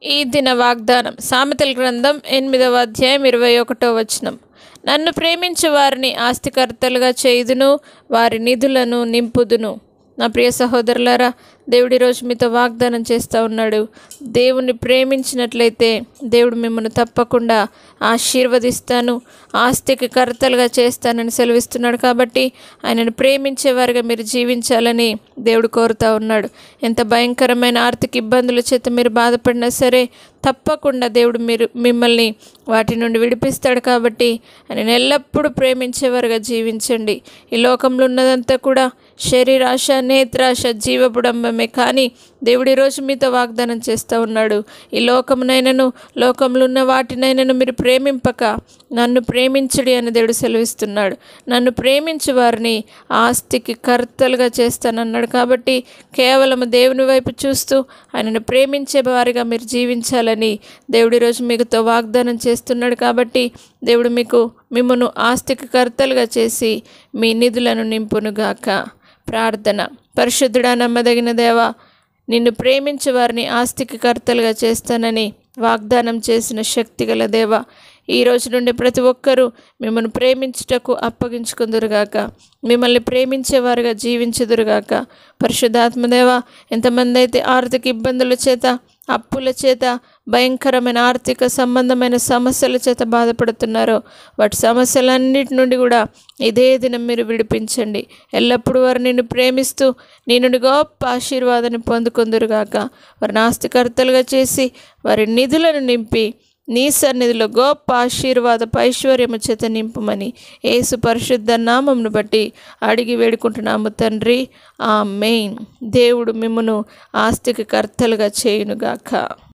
ఈ దిన వాగ్దానం సామెతల గ్రంథం ఎనిమిదవ అధ్యాయం ఇరవై ఒకటో వచనం నన్ను ప్రేమించు వారిని ఆస్తికర్తలుగా చేయుదును వారి నిధులను నింపుదును నా ప్రియ సహోదరులారా దేవుడి రోజు మీతో వాగ్దానం చేస్తూ ఉన్నాడు దేవుణ్ణి ప్రేమించినట్లయితే దేవుడు మిమ్మల్ని తప్పకుండా ఆశీర్వదిస్తాను ఆస్తికి కర్తలుగా చేస్తానని సెలవిస్తున్నాడు కాబట్టి ఆయనను ప్రేమించేవారుగా మీరు జీవించాలని దేవుడు కోరుతా ఉన్నాడు ఎంత భయంకరమైన ఆర్థిక ఇబ్బందుల చేత మీరు బాధపడినా సరే తప్పకుండా దేవుడు మీరు మిమ్మల్ని వాటి నుండి విడిపిస్తాడు కాబట్టి ఆయన ఎల్లప్పుడూ ప్రేమించేవారుగా జీవించండి ఈ లోకంలో ఉన్నదంతా కూడా శరీరాశ నేత్రాశ జీవబుడంబమే కానీ దేవుడు ఈరోజు మీతో వాగ్దానం చేస్తూ ఉన్నాడు ఈ లోకమునైనను లోకంలో ఉన్న వాటినైనను మీరు ప్రేమింపక నన్ను ప్రేమించుడి అని దేవుడు సెలవిస్తున్నాడు నన్ను ప్రేమించు వారిని ఆస్తికి కర్తలుగా చేస్తానన్నాడు కాబట్టి కేవలం దేవుని వైపు చూస్తూ ఆయనను ప్రేమించే వారిగా మీరు జీవించాలని దేవుడు ఈరోజు మీకుతో వాగ్దానం చేస్తున్నాడు కాబట్టి దేవుడు మీకు మిమ్మను ఆస్తికి కర్తలుగా చేసి మీ నిధులను నింపునుగాక ప్రార్థన పరిశుద్ధుడా నమ్మదగిన దేవా నిన్ను ప్రేమించే వారిని ఆస్తికి కర్తలుగా చేస్తానని వాగ్దానం చేసిన శక్తిగల దేవ ఈ రోజు నుండి ప్రతి ఒక్కరూ మిమ్మల్ని ప్రేమించుటకు అప్పగించుకుందురుగాక మిమ్మల్ని ప్రేమించేవారుగా జీవించుదురుగాక పరిశుద్ధాత్మదేవ ఎంతమంది అయితే ఆర్థిక ఇబ్బందుల చేత అప్పుల చేత భయంకరమైన ఆర్థిక సంబంధమైన సమస్యల చేత బాధపడుతున్నారో వాటి సమస్యలన్నిటి నుండి కూడా ఇదే దినం మీరు విడిపించండి ఎల్లప్పుడూ వారు నిన్ను ప్రేమిస్తూ నీ నుండి గొప్ప ఆశీర్వాదాన్ని పొందుకుందురుగాక వారిని ఆస్తికర్తలుగా చేసి వారి నిధులను నింపి నీ సన్నిధిలో గొప్ప ఆశీర్వాద ఐశ్వర్యము చేత నింపుమని యేసు పరిశుద్ధ నామంను బట్టి అడిగి వేడుకుంటున్నాము తండ్రి ఆ మెయిన్ దేవుడు మిమ్మను ఆస్తికి కర్తలుగా చేయునుగాక